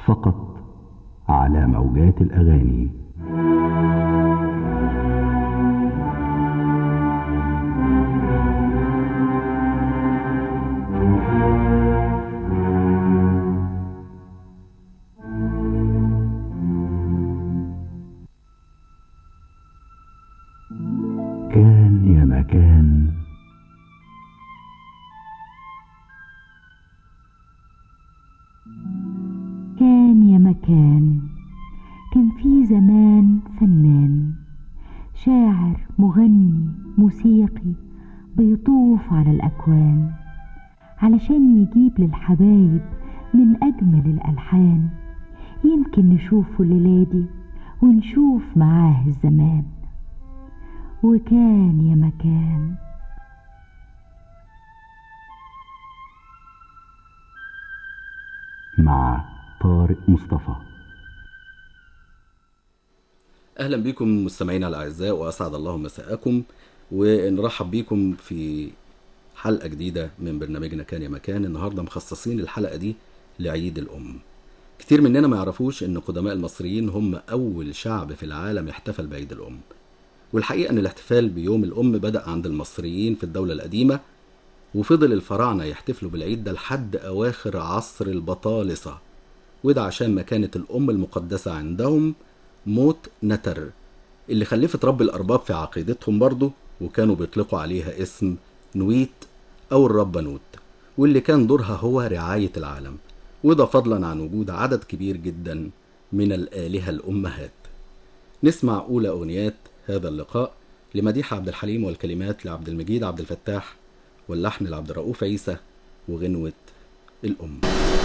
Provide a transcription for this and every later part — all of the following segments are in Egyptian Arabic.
فقط على موجات الأغاني كان يا مكان كان يا مكان كان في زمان فنان شاعر مغني موسيقي بيطوف على الأكوان علشان يجيب للحبايب من أجمل الألحان يمكن نشوفه الليلة دي ونشوف معاه الزمان وكان يا مكان مع طارق مصطفى اهلا بكم مستمعينا الاعزاء واسعد الله مساءكم ونرحب بكم في حلقه جديده من برنامجنا كان يا مكان النهارده مخصصين الحلقه دي لعيد الام كتير مننا ما يعرفوش ان قدماء المصريين هم اول شعب في العالم يحتفل بعيد الام والحقيقه ان الاحتفال بيوم الام بدا عند المصريين في الدوله القديمه وفضل الفراعنه يحتفلوا بالعيد ده لحد اواخر عصر البطالسه وده عشان ما كانت الام المقدسه عندهم موت نتر اللي خلفت رب الأرباب في عقيدتهم برضه وكانوا بيطلقوا عليها اسم نويت أو الربانوت واللي كان دورها هو رعاية العالم وده فضلا عن وجود عدد كبير جدا من الآلهة الأمهات نسمع أولى أغنيات هذا اللقاء لمديح عبد الحليم والكلمات لعبد المجيد عبد الفتاح واللحن لعبد الرؤوف عيسى وغنوة الأم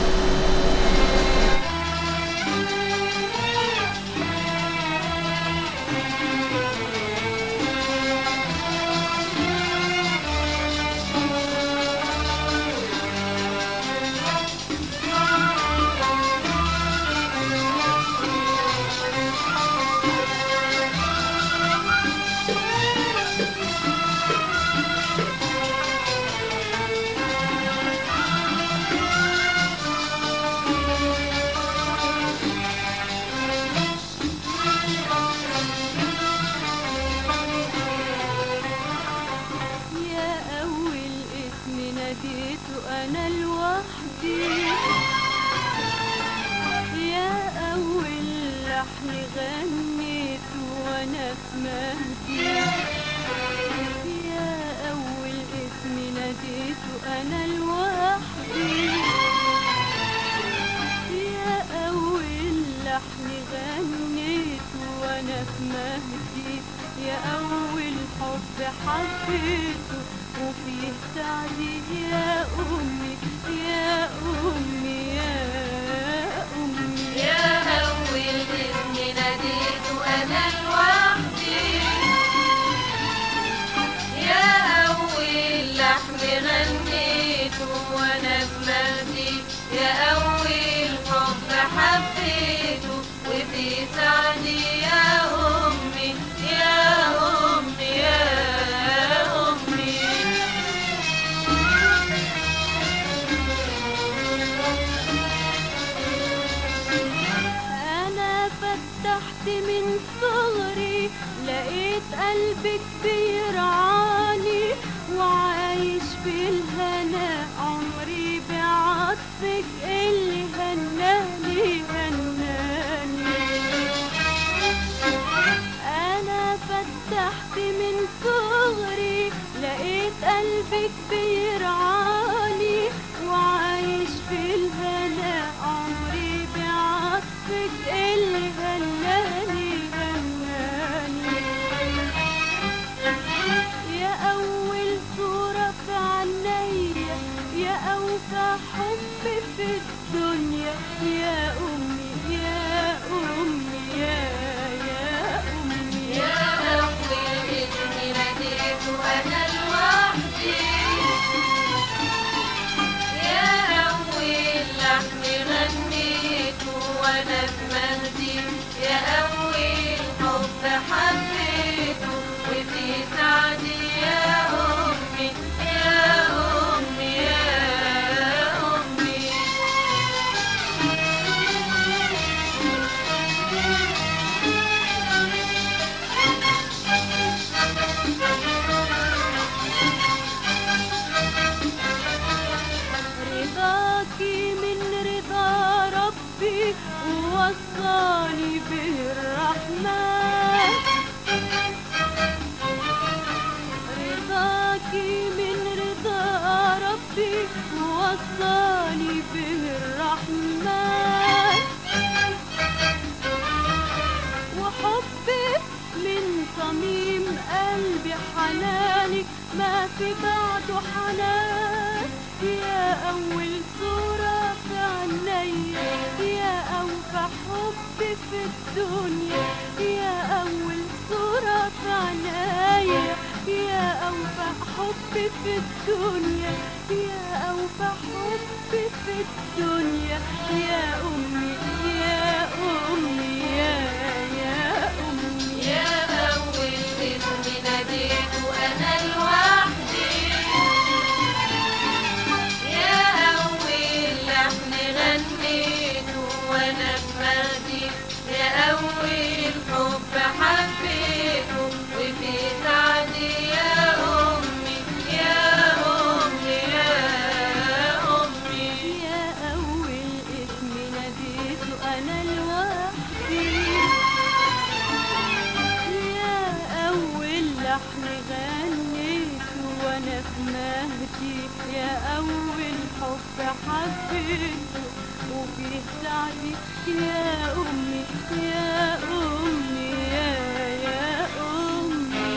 يا أول اسم ناديته أنا لوحدي يا أول لحن غنيته وأنا في مهدي يا أول اسم ناديته أنا لوحدي يا أول لحن غنيته وأنا في مهدي يا أول حب حبيته وفيه سعدي يا أمي يا أمي يا أمي يا أول اسم ناديته أنا لوحدي يا أول لحن غنيته وأنا في مهدي يا أول حب حبيته وفي سعدي يا أمي يا أمي يا أمي أنا فتحت من صغري لقيت قلبك بيرعاني وعايش في الهنا عمري بعطفك اللي هناني هناني أنا فتحت من صغري لقيت قلبك بيرعاني وعايش في الهنا عمري بعطفك اللي هناني هناني يا أول صورة في عينيا يا أوفى حب في الدنيا يا أمي يا أمي يا يا أمي يا أول اسم ناديته أنا لوحدي يا أول لحن غنيته وأنا في مهدي يا ربي ووصاني به الرحمن رضاكي من رضا ربي ووصاني به الرحمن وحبك من صميم قلبي حنانك ما في بعده حنان يا أول صورة في عينيا يا أوفى حب في الدنيا يا أول صورة في عينيا يا أوفى حب في الدنيا يا أوفى حب في الدنيا يا أمي يا أمي يا يا أمي يا أول اسم ناديته أنا لوحدي يا أول لحن غنيته وأنا في مهدي يا أول حب حبيته وفي سعدي يا أمي يا أمي يا أمي يا أول اسم ناديته أنا لوحدي يا أول لحن غنيته وأنا في مهدي يا أول حب حبيته وفي سعدي يا أمي يا أمي يا يا أمي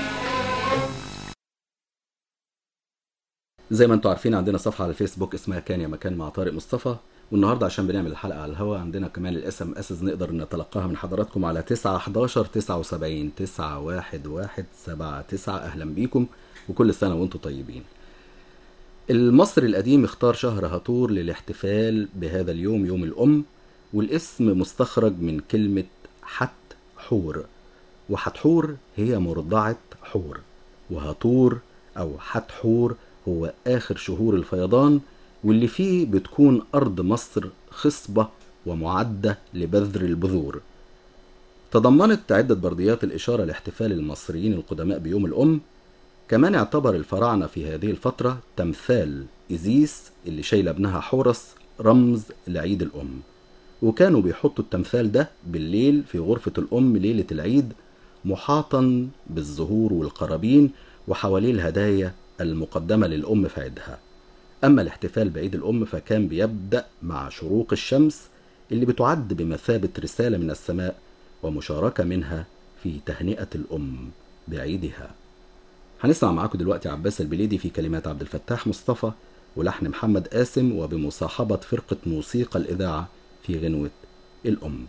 زي ما انتم عارفين عندنا صفحة على الفيسبوك اسمها كان يا مكان مع طارق مصطفى والنهارده عشان بنعمل الحلقة على الهواء عندنا كمان الاس ام اس نقدر نتلقاها من حضراتكم على 9 11 79 9 1 1 7 9 اهلا بيكم وكل سنة وانتم طيبين. المصري القديم اختار شهر هطور للاحتفال بهذا اليوم يوم الأم والاسم مستخرج من كلمة حت حور وحتحور هي مرضعة حور وهطور أو حتحور هو آخر شهور الفيضان واللي فيه بتكون أرض مصر خصبة ومعدة لبذر البذور تضمنت عدة برديات الإشارة لاحتفال المصريين القدماء بيوم الأم كمان اعتبر الفراعنة في هذه الفترة تمثال إيزيس اللي شايلة ابنها حورس رمز لعيد الأم وكانوا بيحطوا التمثال ده بالليل في غرفة الأم ليلة العيد محاطا بالزهور والقرابين وحواليه الهدايا المقدمة للأم في عيدها أما الاحتفال بعيد الأم فكان بيبدأ مع شروق الشمس اللي بتعد بمثابة رسالة من السماء ومشاركة منها في تهنئة الأم بعيدها هنسمع معاكم دلوقتي عباس البليدي في كلمات عبد الفتاح مصطفى ولحن محمد قاسم وبمصاحبة فرقة موسيقى الإذاعة في غنوة الأم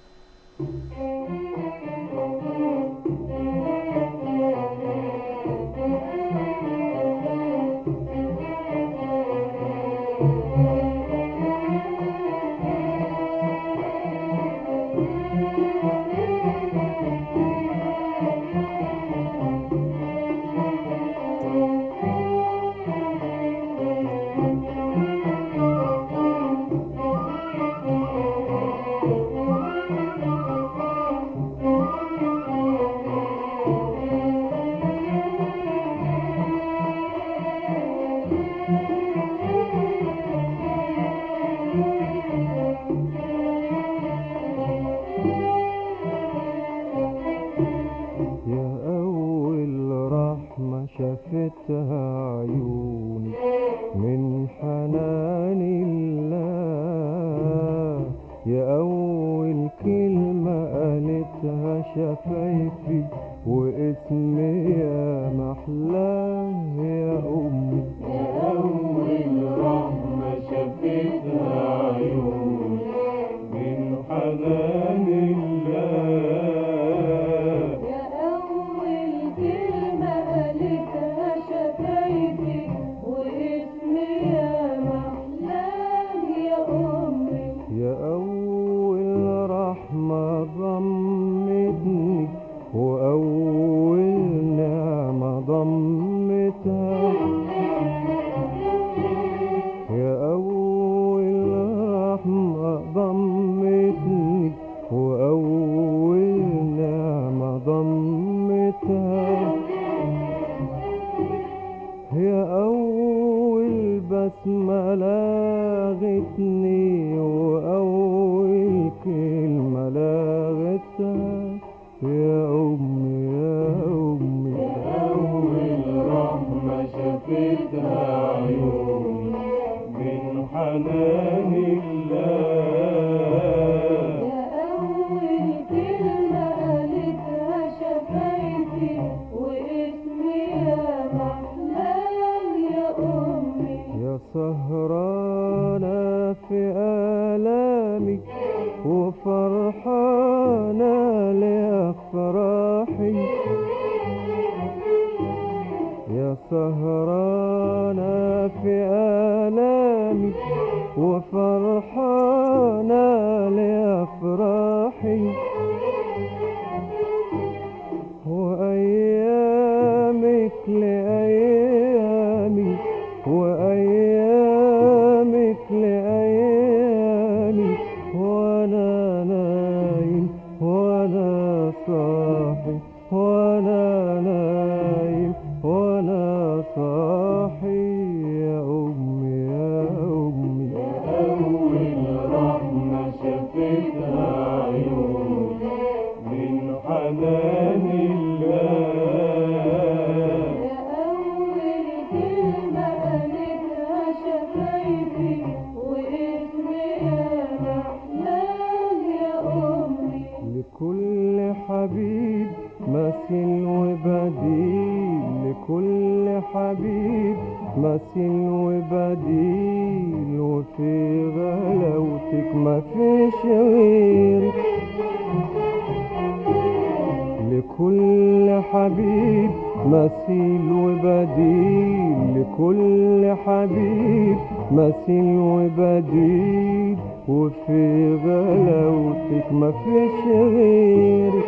يا أول رحمة شافتها عيوني من حنان الله يا أول كلمة قالتها شفايفي واسمي يا محلاه يا أمي يا أول رحمة شافتها عيوني من حنان الله يا أول كلمة قالتها شفايفي واسمي يا محلاه يا أمي يا أول رحمة ضمتني وأول نعمة ضمتها يا أول رحمة ضمتني وأول نعمة ضمتها يا أول بسمة لاغتني وأول وفرحانة لأفراحي يا سهرانة في آلامي وفرحانة لأفراحي وأيامك لأيامي وأيامك لأيامي وأنا نايم وأنا صاحي وأنا نايم وأنا صاحي يا أمي يا أمي يا أول رحمة شفتها عيوني من حنان الله يا أول كلمة قالتها شفايفي واسمي يا محلاه يا أمي لكل حبيب مثل وبديل لكل حبيب مثل وبديل وفي غلاوتك مفيش غيرك لكل حبيب مثيل وبديل لكل حبيب مثيل وبديل وفي غلاوتك مفيش غيرك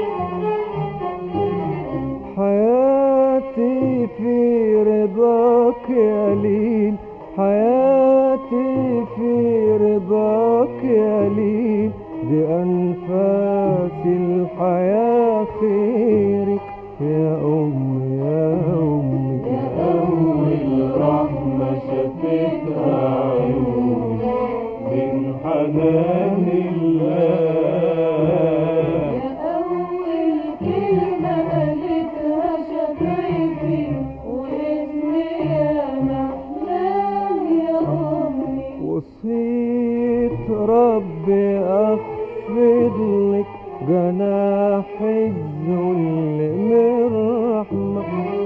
حياتي في رضاك يا ليل حياتي في رضاك يا ليل دي أنفاس الحياة خيرك يا أمي يا أمي يا أول رحمة شفتها عيوني من حنان الله يا أول كلمة قالتها شفايفي واسمي يا محلاه يا أمي وصيت ربي أخفض لك جناح الذل من رحمة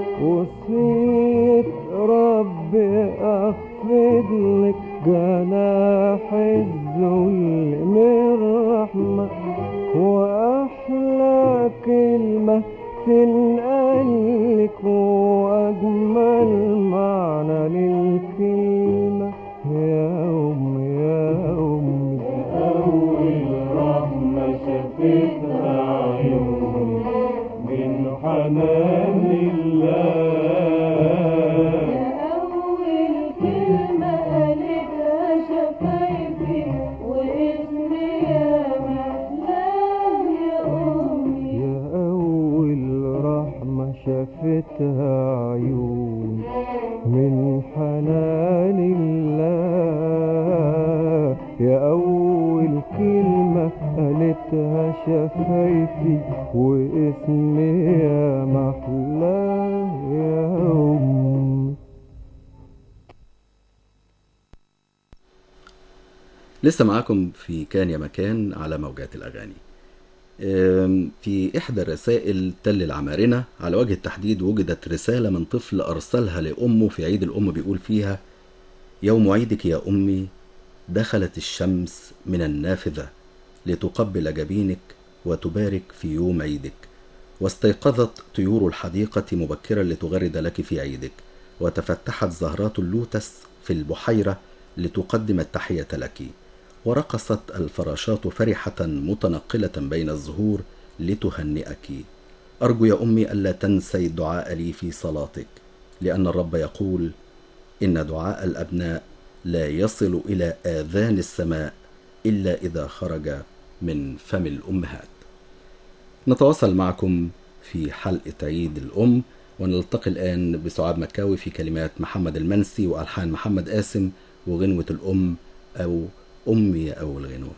وصيت ربي أخفض لك جناح الذل من رحمة وأحلى كلمة تنقلك وأجمل معنى للكلمة يا أمي يا أمي يا أول رحمة شفتها عيوني من حنان الله يا أول كلمة قالتها شفايفي واسمي يا محلاه يا أمي يا أول رحمة شافتها عيون من حنان الله يا أول كلمة قالتها شفايفي واسمي يا محلاه يا أمي لسه معاكم في كان يا مكان على موجات الأغاني أم، في إحدى الرسائل تل العمارنة على وجه التحديد وجدت رسالة من طفل أرسلها لأمه في عيد الأم بيقول فيها يوم عيدك يا أمي دخلت الشمس من النافذة لتقبل جبينك وتبارك في يوم عيدك واستيقظت طيور الحديقة مبكرا لتغرد لك في عيدك وتفتحت زهرات اللوتس في البحيرة لتقدم التحية لك ورقصت الفراشات فرحة متنقلة بين الزهور لتهنئك أرجو يا أمي ألا تنسي الدعاء لي في صلاتك لأن الرب يقول إن دعاء الأبناء لا يصل إلى آذان السماء إلا إذا خرج من فم الأمهات نتواصل معكم في حلقة عيد الأم ونلتقي الآن بسعاد مكاوي في كلمات محمد المنسي وألحان محمد قاسم وغنوة الأم أو أمي أو الغنوة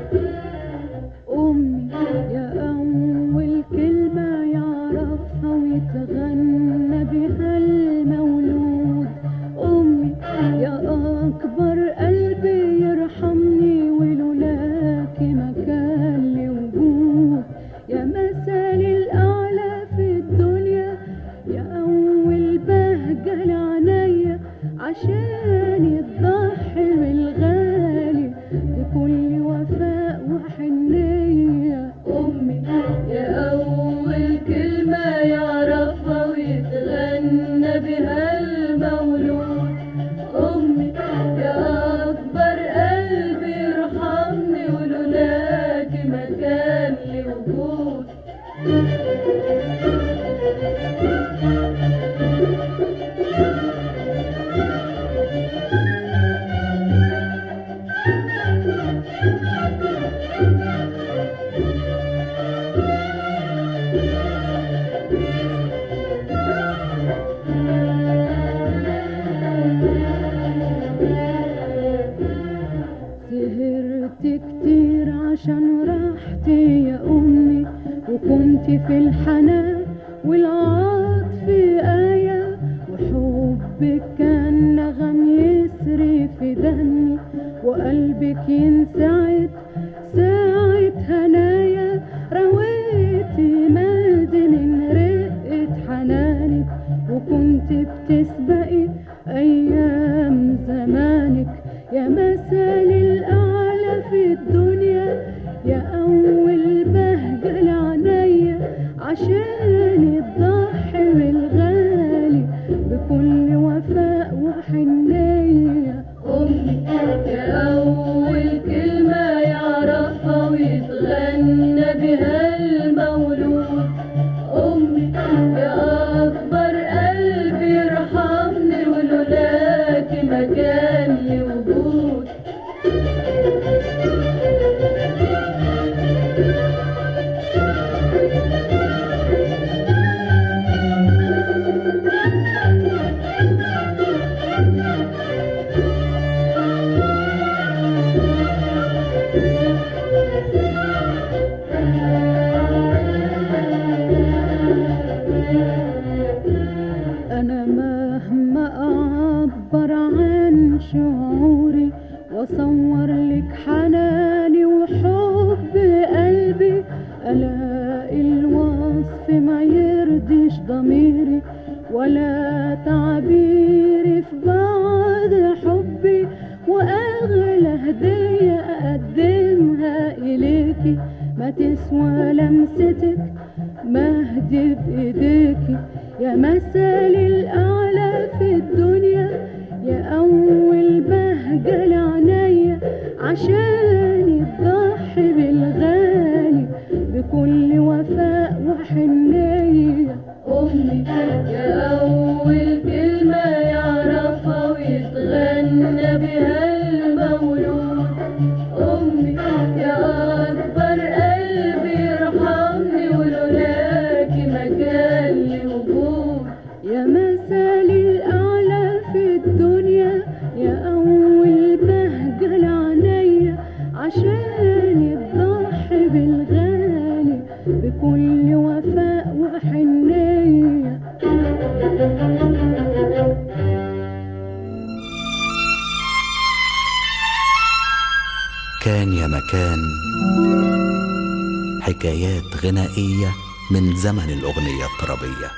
أمي يا أول كلمة يعرفها ويتغنى بها المولود أمي يا أكبر قلبي يرحمني ولولاك ما كان لي وجود يا مثالي الأعلى في الدنيا يا أول بهجة لعنيا عشان تضحي بالغالي بكل وفاء وحنية أمي يا أول كلمة يعرفها ويتغنى بها المولود أمي يا أكبر قلبي يرحمني ولولاك ما كان لي وجود سهرت كتير عشان راحتي يا أمي وكنت في الحنان والعطف آية وحبك كان نغم يسري في دمي وقلبك ينسعد ساعة هنايا رويتي مادي من رقة حنانك وكنت بتسبقي أيام زمانك يا مثال الأعلى في الدنيا يا أول بهجة لعنيا عشان تضحي بالغالي بكل وفاء وحنية أمي يا أول كلمة يعرفها ويتغنى بها المولود أمي يا أكبر قلبي يرحمني ولولاك ما كان لي وجود أنا مهما أعبر عن شعوري وأصور لك حناني وحب قلبي ألاقي الوصف ما يرضيش ضميري ولا تعبيري في بعد حبي وأغلى هدية أقدمها إليكي ما تسوى لمستك مهدي بإيديكي يا مثالي الأعلى في الدنيا يا أول بهجة لعنيا عشان تضحي بالغالي بكل وفاء وحنية أمي يا أول كلمة يعرفها ويتغنى بها المولود أمي يا أكبر قلبي يرحمني ولولاك ما كان لي وجود يا مثالي الأعلى في الدنيا يا أول بهجة لعنيا عشان تضحي بالغالي بكل وفاء وحنية كان يا مكان حكايات غنائية من زمن الأغنية الطربية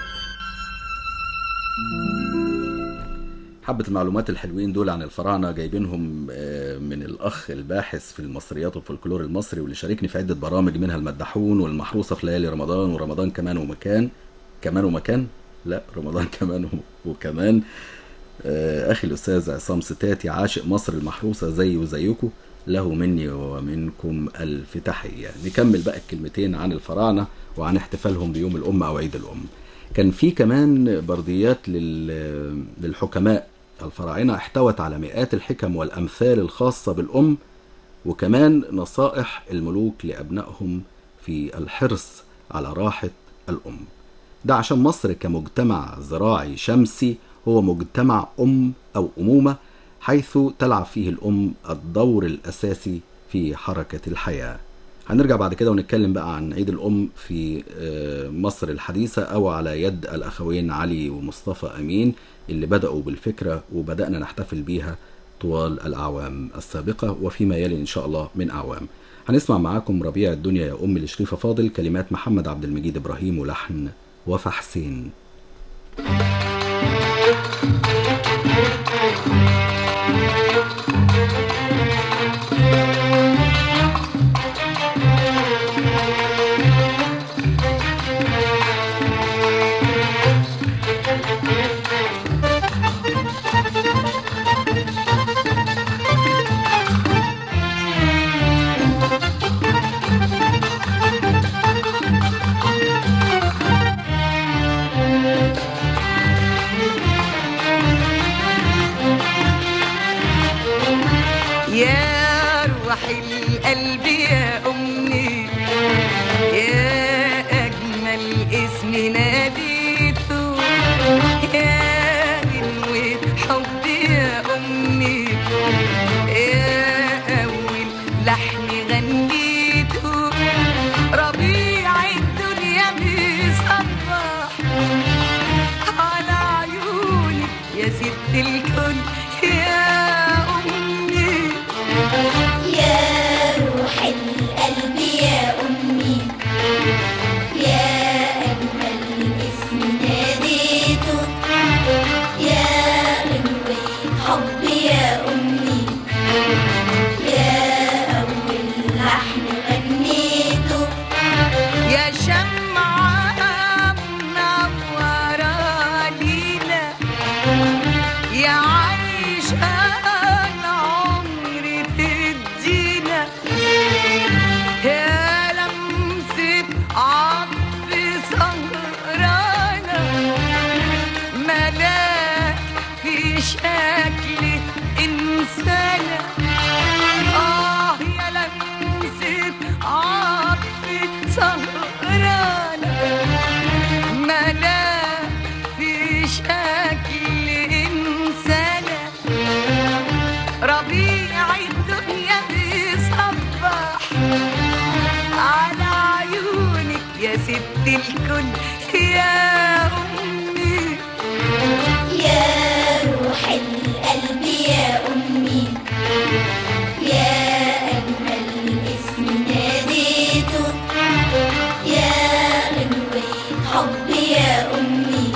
حبة المعلومات الحلوين دول عن الفراعنة جايبينهم آه، من الأخ الباحث في المصريات والفولكلور المصري واللي شاركني في عدة برامج منها المدحون والمحروسة في ليالي رمضان ورمضان كمان ومكان كمان ومكان لا رمضان كمان و- وكمان آه، أخي الأستاذ عصام ستاتي عاشق مصر المحروسة زي وزيكم له مني ومنكم ألف تحية نكمل بقى الكلمتين عن الفراعنة وعن احتفالهم بيوم الأم أو عيد الأم كان في كمان برديات لل- للحكماء الفراعنة احتوت على مئات الحكم والأمثال الخاصة بالأم وكمان نصائح الملوك لأبنائهم في الحرص على راحة الأم ده عشان مصر كمجتمع زراعي شمسي هو مجتمع أم أو أمومة حيث تلعب فيه الأم الدور الأساسي في حركة الحياة هنرجع بعد كده ونتكلم بقى عن عيد الأم في آه، مصر الحديثة أو على يد الأخوين علي ومصطفى أمين اللي بدأوا بالفكرة وبدأنا نحتفل بيها طوال الأعوام السابقة وفيما يلي إن شاء الله من أعوام هنسمع معاكم ربيع الدنيا يا أم لشريفة فاضل كلمات محمد عبد المجيد إبراهيم ولحن وفا حسين يا روح القلب يا أمي يا أجمل اسم ناديته يا غنوة حب يا أمي يا أول لحن غنيته ربيع الدنيا بيصبح على عيونك يا ست الكل يا أمي يا روح القلب يا أمي يا أجمل اسم ناديته يا غنوة حب يا أمي يا أول لحن غنيته يا شمعة منورة لينا يا عايشة العمر تدينا يا لمسة عطف سهرانة ملاك في شكل إنسانة آه يا لمسة عطف سهرانة ملاك في شكل إنسانة ربيع الدنيا بيصبح على عيونك يا ست الكل يا أمي يا روح القلب يا أمي يا أجمل اسم ناديته يا غنوة حب يا أمي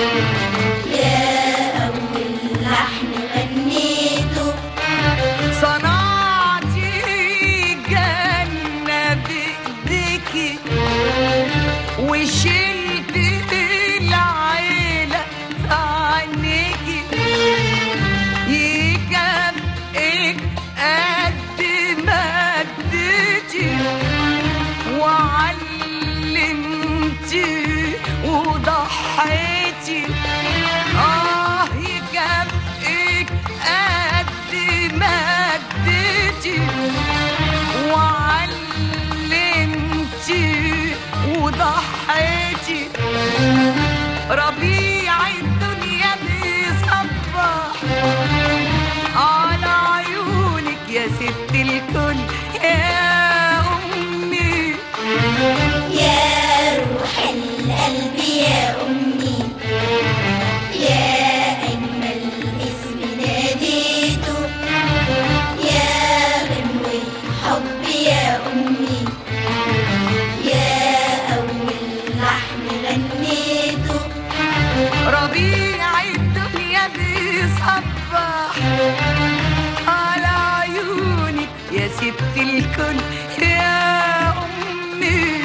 يا أول لحن غنيته صنعتي جنة بإيديكي وشلت العيلة في عينيكي يكافئك قد ما اديتي وعلمتي وضحيتي آه يكافئك قد ما اديتي وعلمتي وضحيتي ربيع الدنيا بيصبح على عيونك يا ست الكل يا أمي يا روح القلب يا أمي يا أجمل اسم ناديته يا غنوة حب يا أمي يا أول لحن غنيته ربيع الدنيا بيصبح على عيونك يا ست الكل يا أمي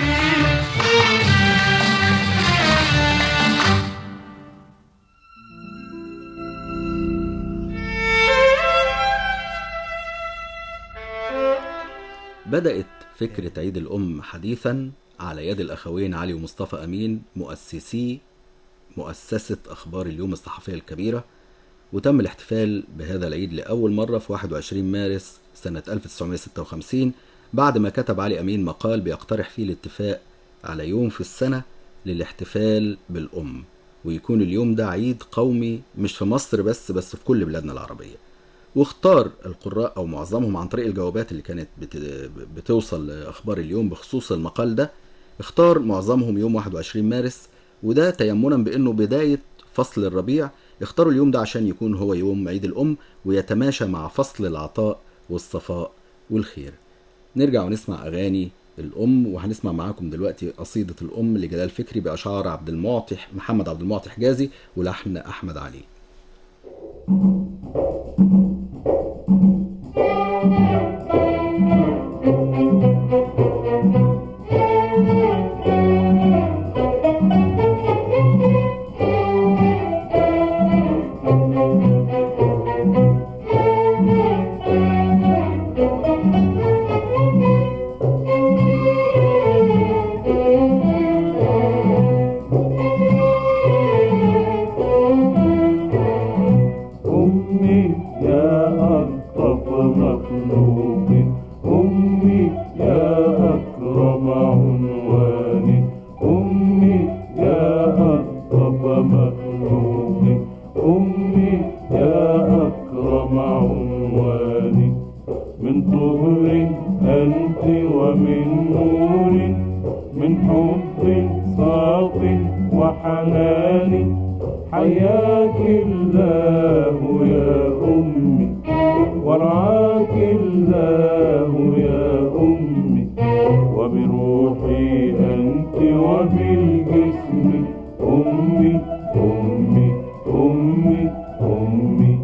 بدأت فكرة عيد الأم حديثا على يد الأخوين علي ومصطفى أمين مؤسسي مؤسسة أخبار اليوم الصحفية الكبيرة وتم الاحتفال بهذا العيد لأول مرة في 21 مارس سنة 1956 بعد ما كتب علي أمين مقال بيقترح فيه الاتفاق على يوم في السنة للاحتفال بالأم ويكون اليوم ده عيد قومي مش في مصر بس بس في كل بلادنا العربية واختار القراء أو معظمهم عن طريق الجوابات اللي كانت بت- بتوصل لأخبار اليوم بخصوص المقال ده اختار معظمهم يوم 21 مارس وده تيمنا بأنه بداية فصل الربيع اختاروا اليوم ده عشان يكون هو يوم عيد الأم ويتماشى مع فصل العطاء والصفاء والخير نرجع ونسمع أغاني الأم وهنسمع معاكم دلوقتي قصيدة الأم لجلال فكري بأشعار عبد المعطي محمد عبد المعطي حجازي ولحن أحمد علي أمي يا ألطف مخلوق أمي يا أكرم عنوان أمي يا ألطف مخلوق أمي يا أكرم عنوان من طهر أنت ومن نور من حب صاف وحنان حياك الله يا أمي ورعاك الله يا أمي وبروحي أنت وبالجسم أمي أمي أمي أمي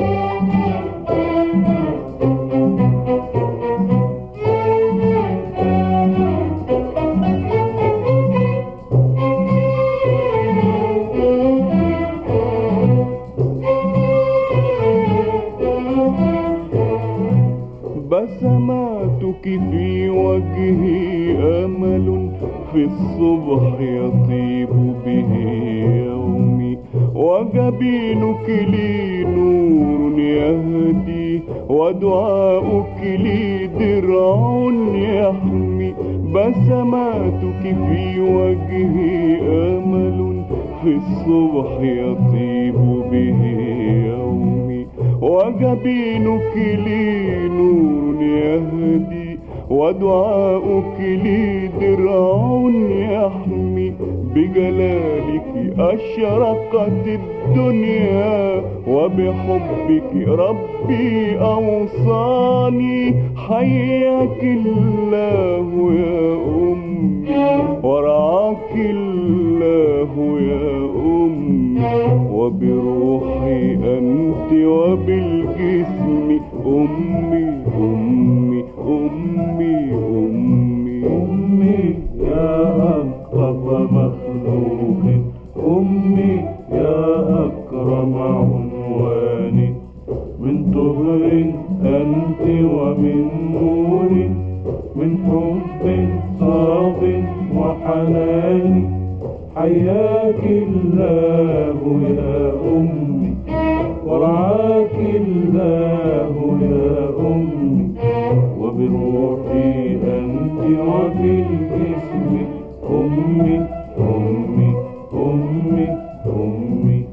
بسماتك في وجهي أمل في الصبح يطيب به يومي وجبينك لي نور يهدي ودعاؤك لي درع يحمي بسماتك في وجهي أمل في الصبح يطيب به يومي وجبينك لي نور يهدي ودعاؤك لي درع يحمي بجلالك أشرقت الدنيا وبحبك ربي أوصاني حياك الله يا أمي ورعاك الله يا أمي وبروحي أنت وبالجسم أمي أمي أمي أمي أمي يا ألطف مخلوق أمي يا أكرم عنوان من طهر أنت ومن نور من حب صاف وحنان حياك الله يا أمي ورعاك الله يا أمي وبروحي أنت وبالجسم أمي أمي أمي أمي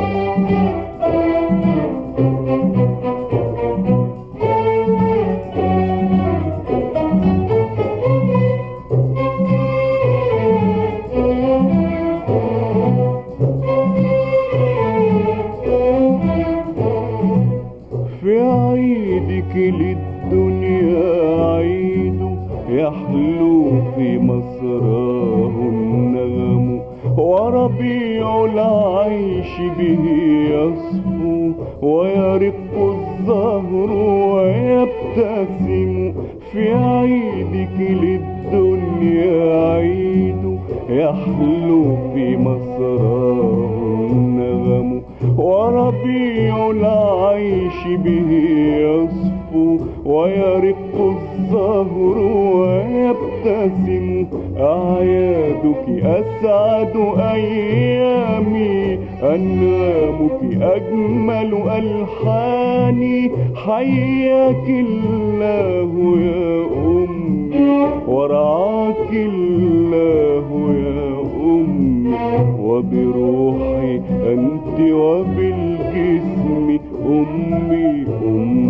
في عيدك للدنيا عيد يحلو في مسراه النغم وربيع العيش به يصفو ويرق الزهر ويبتسم في عيدك للدنيا عيد يحلو في مسراه النغم وربيع العيش به يصفو ويرق الزهر ويبتسم أعيادك أسعد أيامي أنامك أجمل ألحاني حياك الله يا أمي ورعاك الله يا أمي وبروحي أنت وبالجسم أمي أمي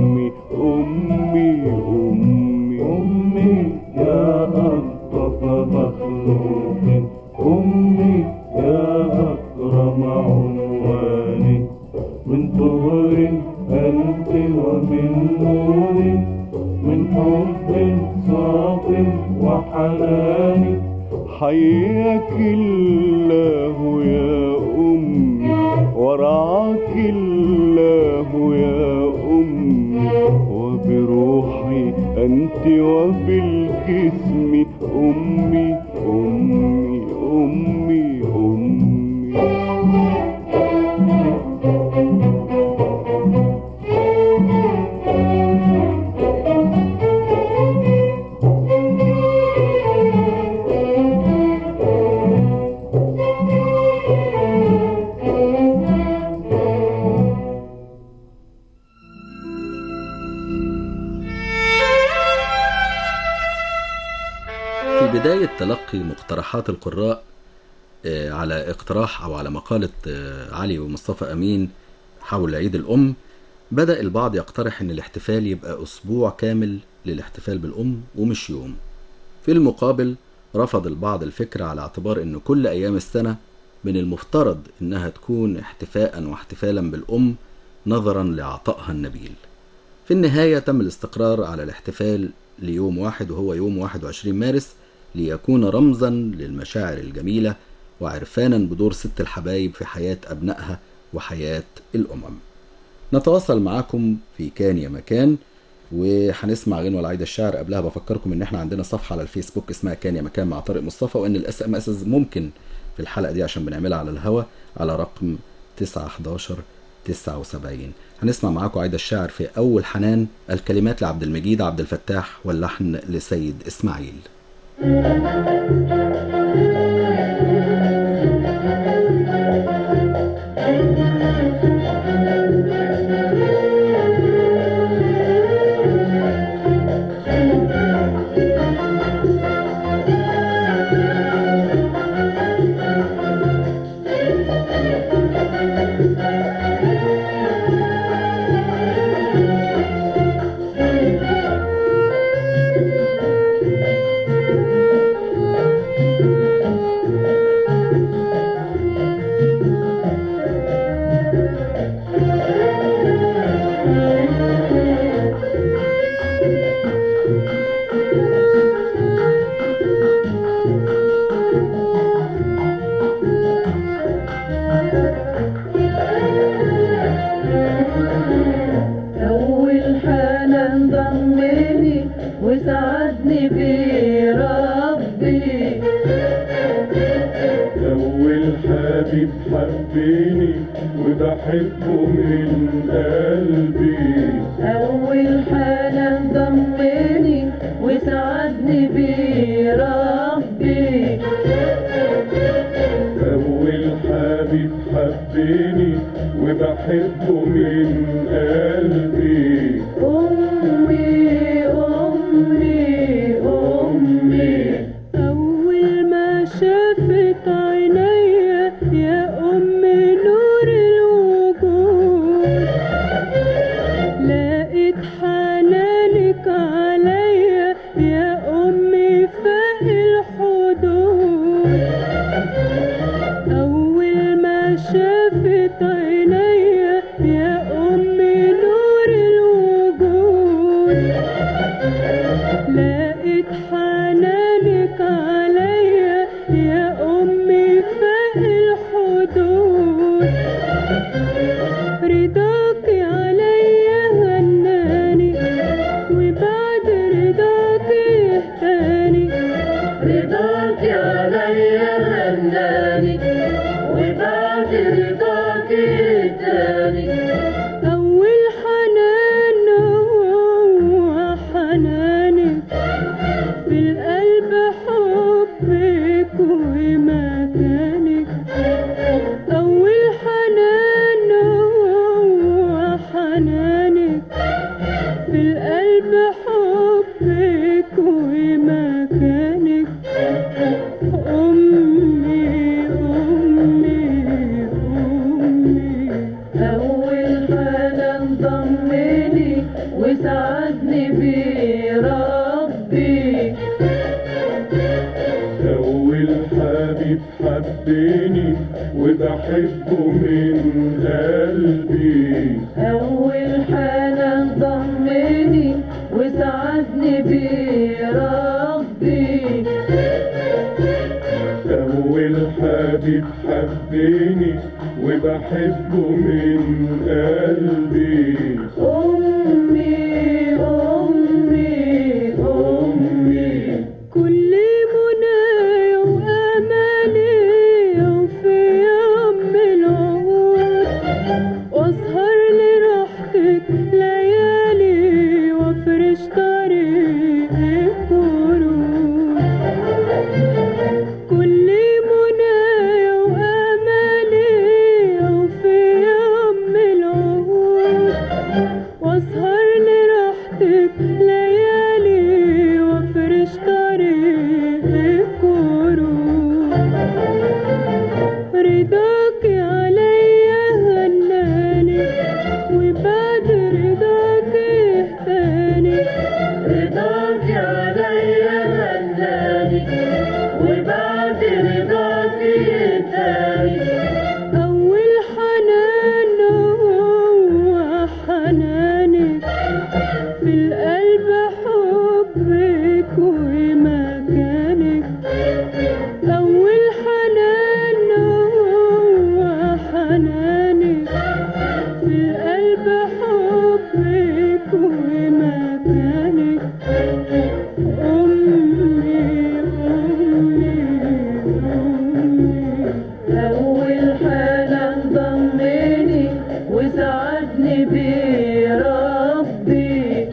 عنواني من طهر أنت ومن نور من حب صاف وحنان حياك الله يا أمي ورعاك الله يا أمي وبروحي أنت وبالجسم أمي أمي أمي أمي في بداية تلقي مقترحات القراء آه، على اقتراح أو على مقالة آه، علي ومصطفى أمين حول عيد الأم بدأ البعض يقترح أن الاحتفال يبقى أسبوع كامل للاحتفال بالأم ومش يوم في المقابل رفض البعض الفكرة على اعتبار أن كل أيام السنة من المفترض أنها تكون احتفاء واحتفالا بالأم نظرا لعطائها النبيل في النهاية تم الاستقرار على الاحتفال ليوم واحد وهو يوم 21 مارس ليكون رمزا للمشاعر الجميلة وعرفانا بدور ست الحبايب في حياة أبنائها وحياة الأمم نتواصل معاكم في كان يا مكان وهنسمع غنوة العايدة الشعر قبلها بفكركم ان احنا عندنا صفحة على الفيسبوك اسمها كان يا مكان مع طارق مصطفى وان الاس ام اس ممكن في الحلقة دي عشان بنعملها على الهوا على رقم 911 79 هنسمع معاكم عايدة الشاعر في أول حنان الكلمات لعبد المجيد عبد الفتاح واللحن لسيد إسماعيل أول حالا ضمني وسعدني بربي أول حبيب حبيني وبحبه من قلبي أول حالا ضمني وسعدني بربي أول حبيب حبيني وبحبه من قلبي أمي أمي أمي أول ما شافت عينيا يا أمي نور الوجود لقيت حنانك عليا يا أمي فاق الحدود أول ما شافت عينيا يا أمي نور الوجود وبحبه من قلبي أول حنان ضمني وسعدني بيه ربي أول حبيب حبني وبحبه من قلبي أمي أمي أمي كل منايا وأماني وفي يوم العهود وأسهر لراحتك ليالي وأفرش طريقك ورود كل منايا وأماني وفي يوم العهود وأسهر لراحتك ليالي وأفرش طريقك ورود رضاك عليا هناني وبعد رضاك اهتاني رضاك عليا هناني وبعد رضاك اهتاني أول حنان هو حنانك في القلب حبك ومكانك أول حنان هو حنانك في القلب حبك ومكانك أمي أمي أمي أول حنان ضمني وسعدني بيه ربي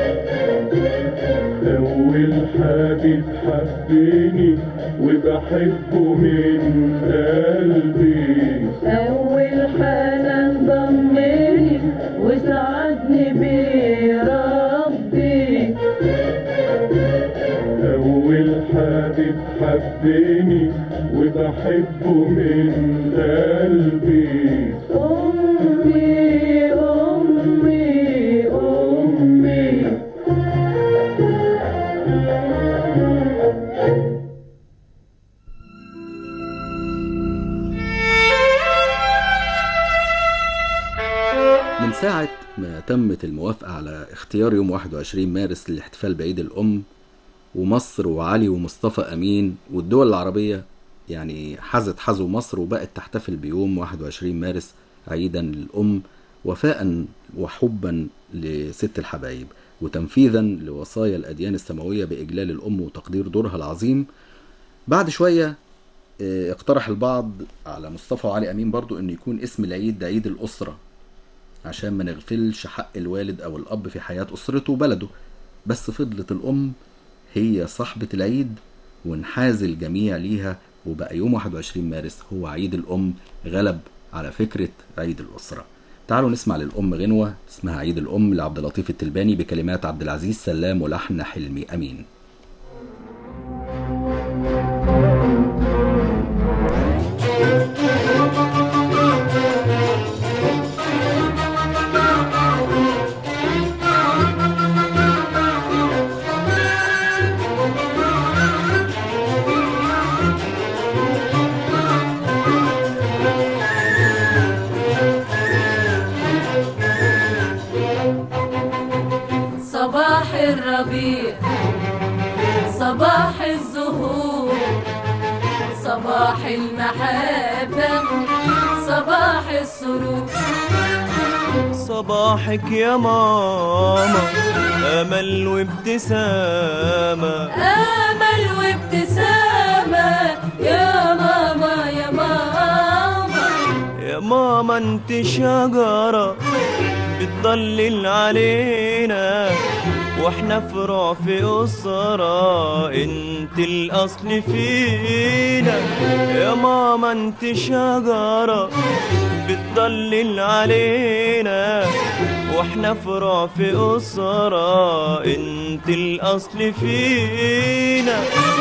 أول حبيب حبني وبحبه من قلبي أول حنان ضمني وسعدني بيه ربي أول حبيب حبني وبحبه من قلبي أمي أمي أمي من ساعة ما تمت الموافقة على اختيار يوم 21 مارس للاحتفال بعيد الأم ومصر وعلي ومصطفى أمين والدول العربية يعني حازت حذو مصر وبقت تحتفل بيوم 21 مارس عيدا للأم وفاء وحبا لست الحبايب وتنفيذا لوصايا الأديان السماوية بإجلال الأم وتقدير دورها العظيم بعد شوية اه، اقترح البعض على مصطفى وعلي أمين برضو أن يكون اسم العيد ده عيد الأسرة عشان ما نغفلش حق الوالد أو الأب في حياة أسرته وبلده بس فضلت الأم هي صاحبة العيد ونحاز الجميع ليها وبقى يوم 21 مارس هو عيد الأم غلب على فكرة عيد الأسرة تعالوا نسمع للأم غنوة اسمها عيد الأم لعبد اللطيف التلباني بكلمات عبد العزيز سلام ولحن حلمي أمين صباح الربيع صباح الزهور صباح المحبة صباح السرور صباحك يا ماما أمل وابتسامة أمل وابتسامة يا ماما يا ماما يا ماما انت شجرة بتضلل علينا واحنا فروع في أسرة انت الأصل فينا يا ماما انت شجرة بتضلل علينا واحنا فروع في أسرة انت الأصل فينا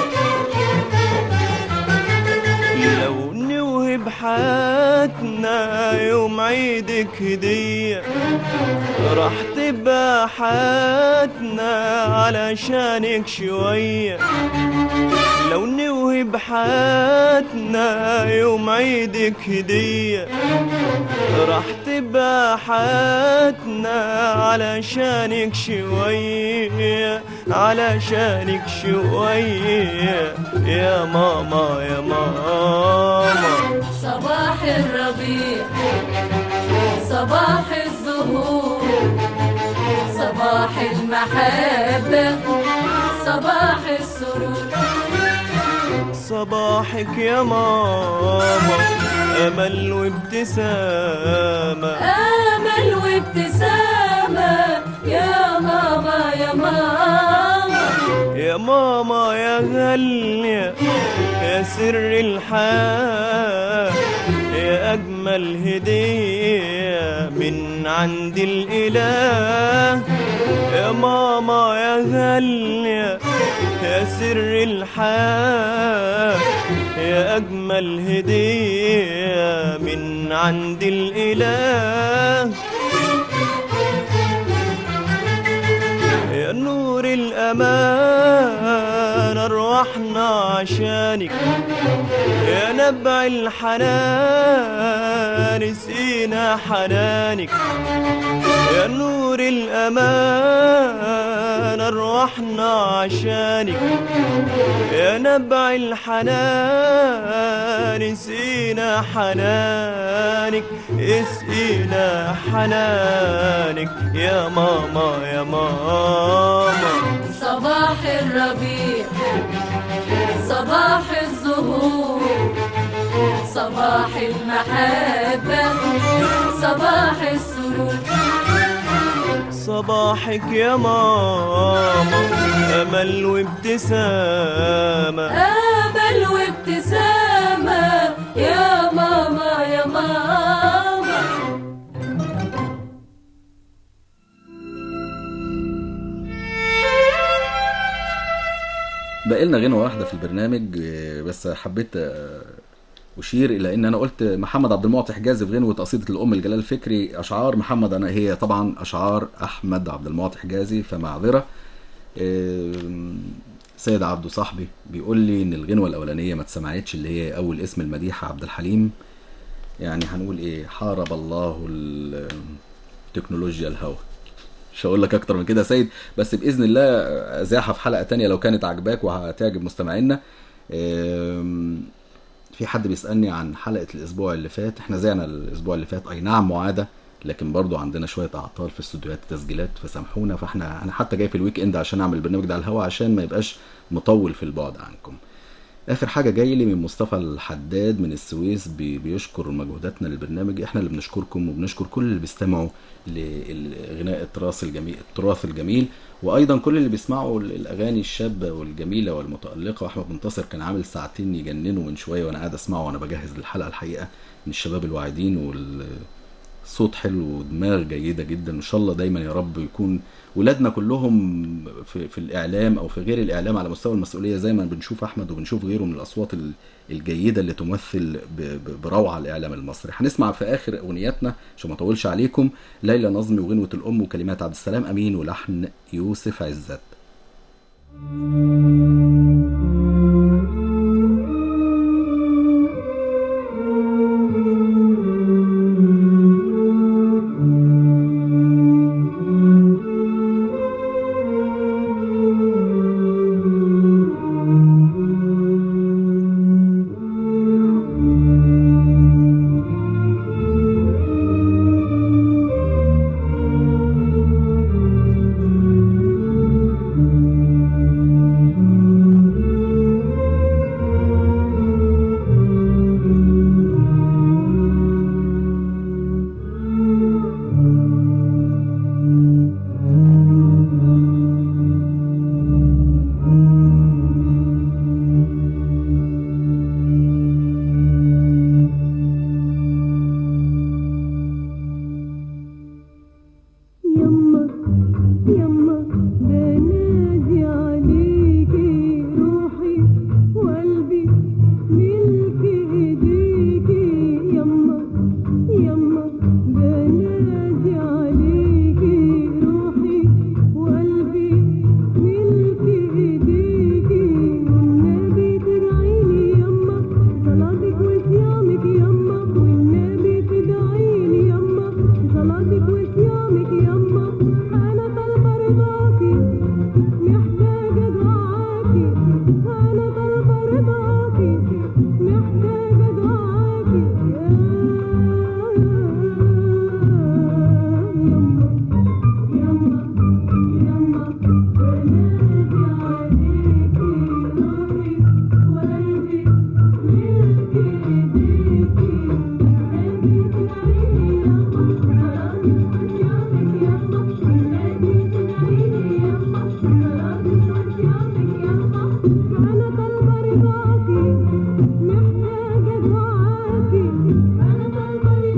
لو نوهب حياتنا يوم عيدك هدية راح تبقى حياتنا علشانك شوية لو نوهب نوهب حياتنا يوم عيدك هدية راح تبقى حياتنا علشانك شوية علشانك شوية يا ماما يا ماما صباح الربيع صباح الزهور صباح المحبة صباح السرور صباحك يا ماما أمل وابتسامة أمل وابتسامة يا ماما يا ماما يا ماما يا غالية يا سر الحياة يا أجمل هدية من عند الإله يا ماما يا غالية يا سر الحياة يا أجمل هدية من عند الإله يا نور الأمان أرواحنا عشانك يا نبع الحنان سقينا حنانك يا نور الأمان أرواحنا عشانك يا نبع الحنان سقينا حنانك اسقينا حنانك يا ماما يا ماما صباح الربيع صباح الزهور صباح المحبة صباح السرور صباحك يا ماما أمل وابتسامة أمل وابتسامة يا ماما يا ماما بقى لنا غنوة واحدة في البرنامج آه، بس حبيت آه، أشير إلى إن أنا قلت محمد عبد المعطي حجازي في غنوة قصيدة الأم الجلال الفكري أشعار محمد أنا هي طبعا أشعار أحمد عبد المعطي حجازي فمعذرة آم، سيد عبده صاحبي بيقول لي إن الغنوة الأولانية ما اتسمعتش اللي هي أول اسم المديحة عبد الحليم يعني هنقول إيه حارب الله ال- تكنولوجيا الهوى مش هقول لك اكتر من كده يا سيد بس باذن الله ازاحها في حلقه تانية لو كانت عجباك وهتعجب مستمعينا أم، في حد بيسالني عن حلقه الاسبوع اللي فات احنا زعنا الاسبوع اللي فات اي نعم معاده لكن برضو عندنا شويه اعطال في استوديوهات التسجيلات فسامحونا فاحنا انا حتى جاي في الويك اند عشان اعمل البرنامج ده على الهوا عشان ما يبقاش مطول في البعد عنكم اخر حاجه جاي لي من مصطفى الحداد من السويس بي- بيشكر مجهوداتنا للبرنامج احنا اللي بنشكركم وبنشكر كل اللي بيستمعوا لغناء التراث الجميل التراث الجميل وايضا كل اللي بيسمعوا ال- الاغاني الشابه والجميله والمتالقه واحمد منتصر كان عامل ساعتين يجننوا من شويه وانا قاعد اسمعه وانا بجهز للحلقه الحقيقه من الشباب الواعدين وال صوت حلو ودماغ جيده جدا ان شاء الله دايما يا رب يكون ولادنا كلهم في, في الاعلام او في غير الاعلام على مستوى المسؤوليه زي ما بنشوف احمد وبنشوف غيره من الاصوات ال- الجيده اللي تمثل ب- ب- بروعه الاعلام المصري هنسمع في اخر اغنياتنا عشان ما اطولش عليكم ليلى نظمي وغنوه الام وكلمات عبد السلام امين ولحن يوسف عزت Thank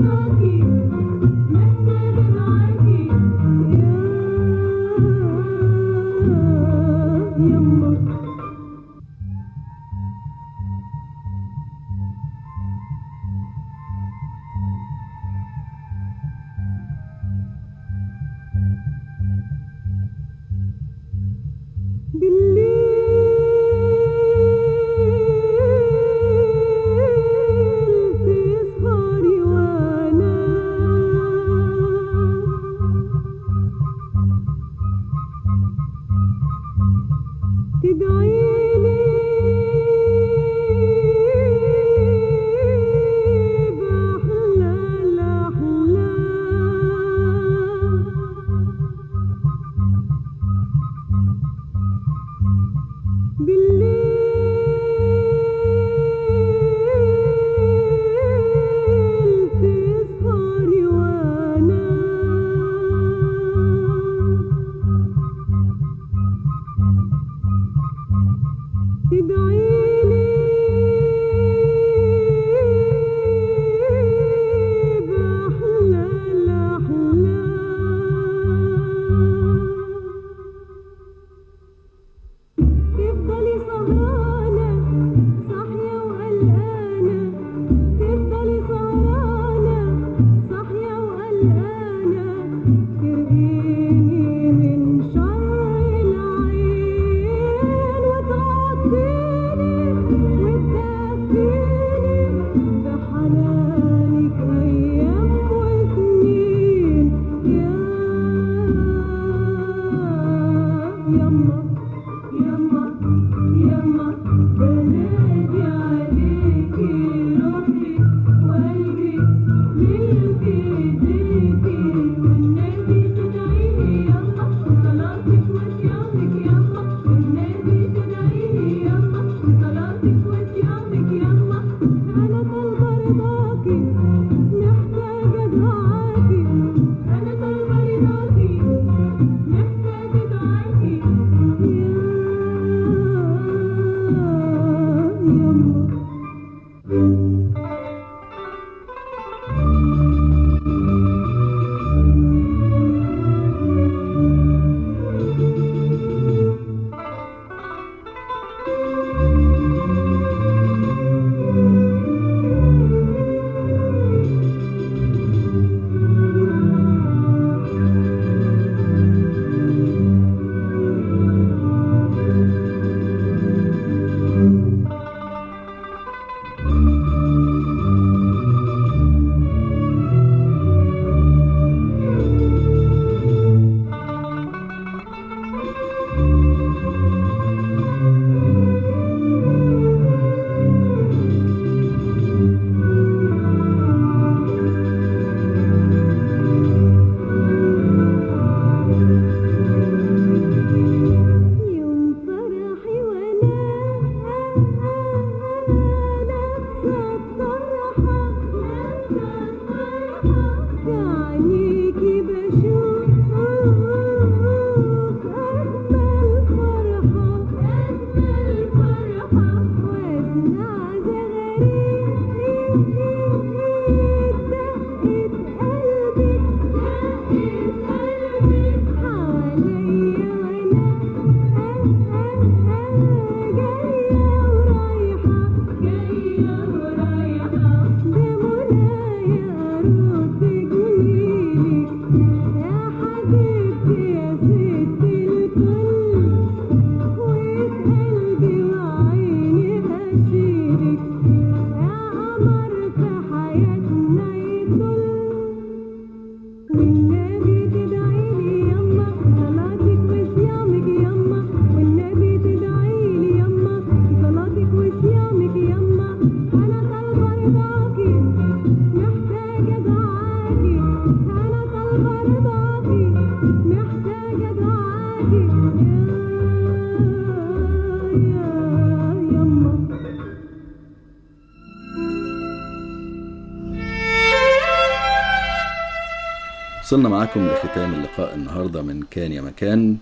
وصلنا معاكم لختام اللقاء النهاردة من كان يا مكان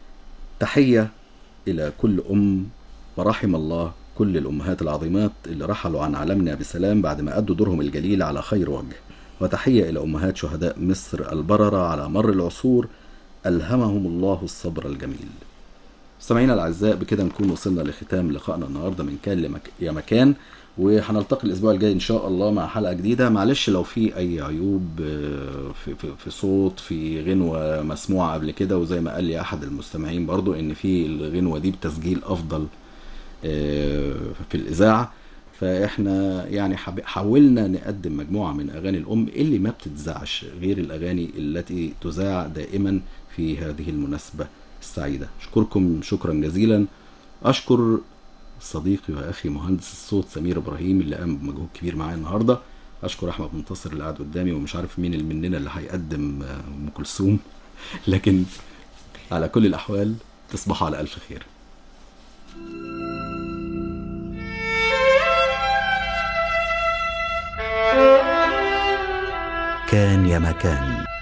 تحية إلى كل أم ورحم الله كل الأمهات العظيمات اللي رحلوا عن عالمنا بسلام بعد ما أدوا دورهم الجليل على خير وجه وتحية إلى أمهات شهداء مصر البررة على مر العصور ألهمهم الله الصبر الجميل مستمعينا الأعزاء بكده نكون وصلنا لختام لقائنا النهاردة من كان لمك... يا مكان وهنلتقي الأسبوع الجاي إن شاء الله مع حلقة جديدة معلش لو في أي عيوب آه، في, في, في صوت في غنوة مسموعة قبل كده وزي ما قال لي أحد المستمعين برضو إن في الغنوة دي بتسجيل أفضل آه، في الإذاعة فإحنا يعني حب- حاولنا نقدم مجموعة من أغاني الأم اللي ما بتتذاعش غير الأغاني التي تذاع دائما في هذه المناسبة السعيدة أشكركم شكرا جزيلا أشكر صديقي وأخي مهندس الصوت سمير إبراهيم اللي قام بمجهود كبير معايا النهاردة أشكر أحمد منتصر اللي قاعد قدامي ومش عارف مين اللي مننا اللي هيقدم آه، أم كلثوم لكن على كل الأحوال تصبحوا على ألف خير كان يا مكان